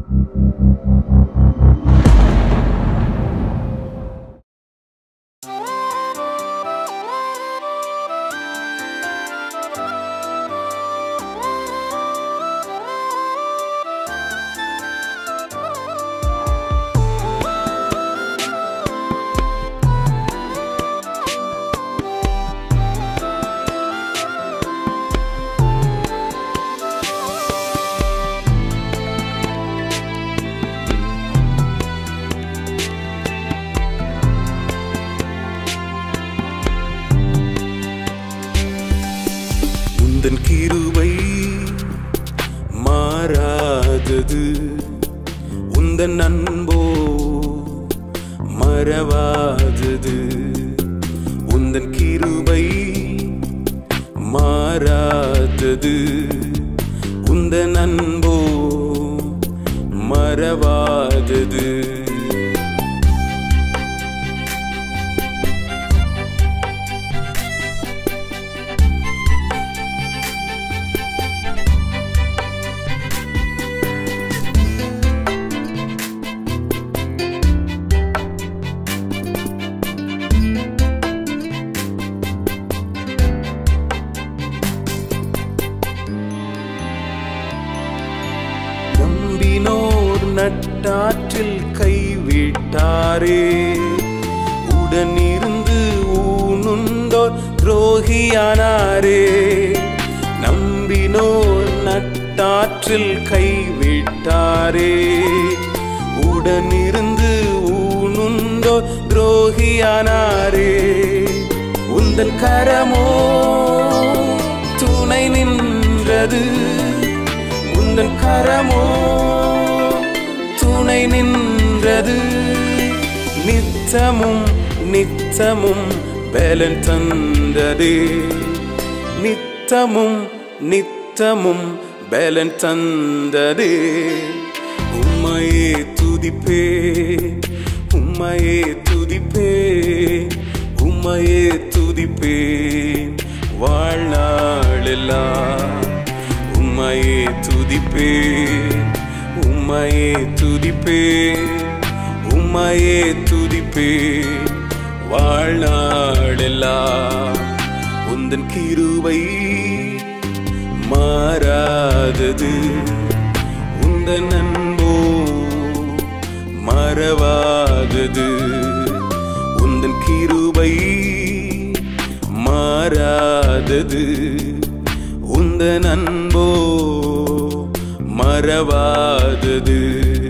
உந்தன் கிருபை மாறாதது உந்தன் அன்போ மறவாதது உந்தன் கிருபை மாறாதது உந்தன் அன்போ மறவாதது நம்பினோர் நட்டாற்றில் கைவிட்டாரே உடனிருந்து ஊனுண்டோர் துரோகியானாரே நம்பினோர் நட்டாற்றில் கைவிட்டாரே உடனிருந்து ஊனுண்டோர் துரோகியானாரே உந்தன் கரமோ துணை நின்றது உந்தன் கரமோ துணை நின்றது நித்தமும் நித்தமும் பலன் தந்ததே நித்தமும் நித்தமும் பலன் தந்ததே உம்மையே துதிப்பே உம்மையே துதிப்பே உம்மையே துதிப்பே வாழ்நாளெல்லாம் உம்மையே துதிப்பே உம்மையே துதிப்பே உம்மையே துதிப்பே வாழ்நாளெல்லாம் உந்தன் கிருபை மாறாதது உந்தன் அன்போ மறவாதது உந்தன் கிருபை மாறாதது உந்தன் அன்போ மறவாதது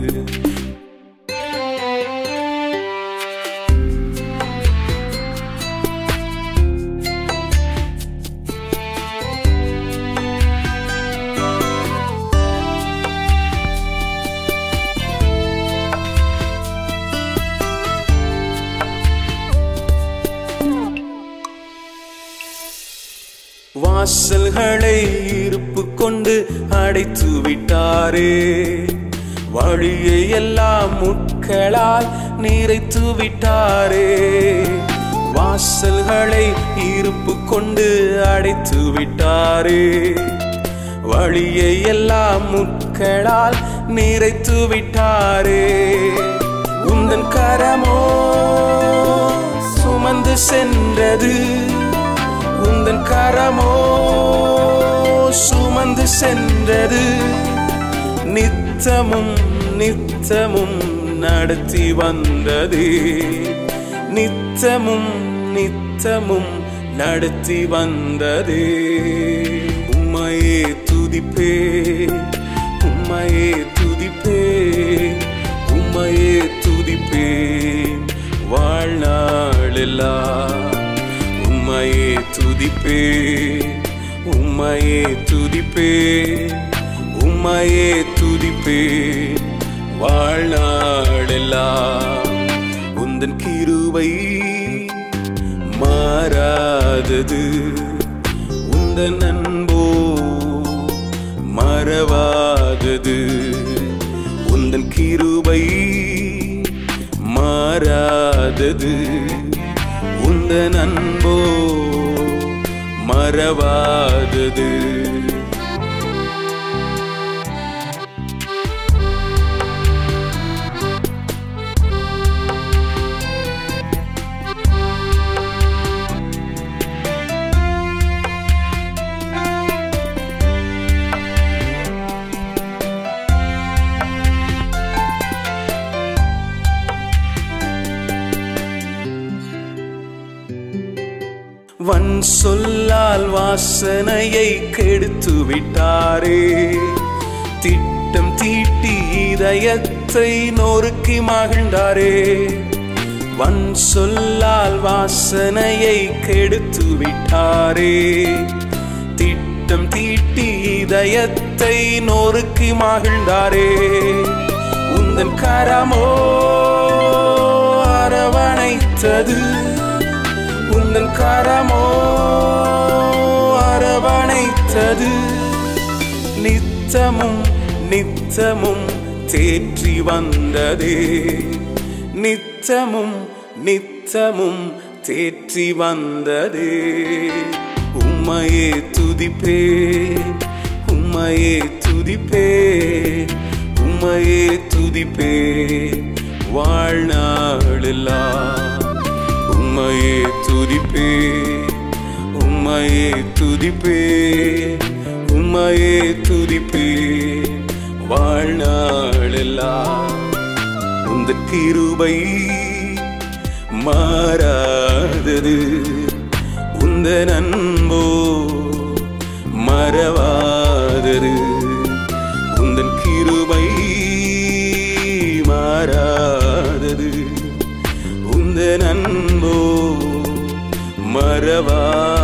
வாசல்களை இருப்பு கொண்டு அடைத்து விட்டாரே வழியை எல்லாம் முட்களால் நிறைத்து விட்டாரே வாசல்களை இருப்பு கொண்டு அடைத்து விட்டாரே வழியை எல்லாம் முட்களால் நிறைத்து விட்டாரே உந்தன் கரமோ சுமந்து சென்றது உந்தன் கரமோ சுமந்து சென்றது நித்தமும் நித்தமும் நடத்தி வந்தது நித்தமும் நித்தமும் நடத்தி வந்தது உம்மையே துதிப்பே உம்மையே துதிப்பே உம்மையே துதிப்பே வாழ்நாளெல்லாம் உம்மையே துதிப்பே உம்மையே துதிப்பே உம்மையே துதிப்பே வாழ்நாளெல்லாம் உந்தன் கிருபை மாறாதது உந்தன் அன்போ மறவாதது உந்தன் கிருபை மாறாதது உந்தன் அன்போ மறவாதது சொல்லால் வாசனையை கெடுத்து விட்டாரே திட்டம் தீட்டி இதயத்தை நொறுக்கி மகிழ்ந்தாரே வன் சொல்லால் வாசனையை கெடுத்து விட்டாரே திட்டம் தீட்டி இதயத்தை நொறுக்கி மகிழ்ந்தாரே உந்தன் கரமோ அரவணைத்தது உந்தன் கரமோ அரவணைத்தது நித்தமும் நித்தமும் தேற்றி வந்ததே நித்தமும் நித்தமும் தேற்றி வந்ததே உம்மையே துதிப்பே உம்மையே துதிப்பே உம்மையே துதிப்பே வாழ்நாளெல்லாம் உம்மையே துதிப்பே உம்மையே துதிப்பே உம்மையே துதிப்பே வாழ்நாளெல்லாம் உந்த கிருபை மாறாதது உந்த நண்போ மறவாதது உந்தன் கிருபை மாறாதது உந்த நண்போ மறவா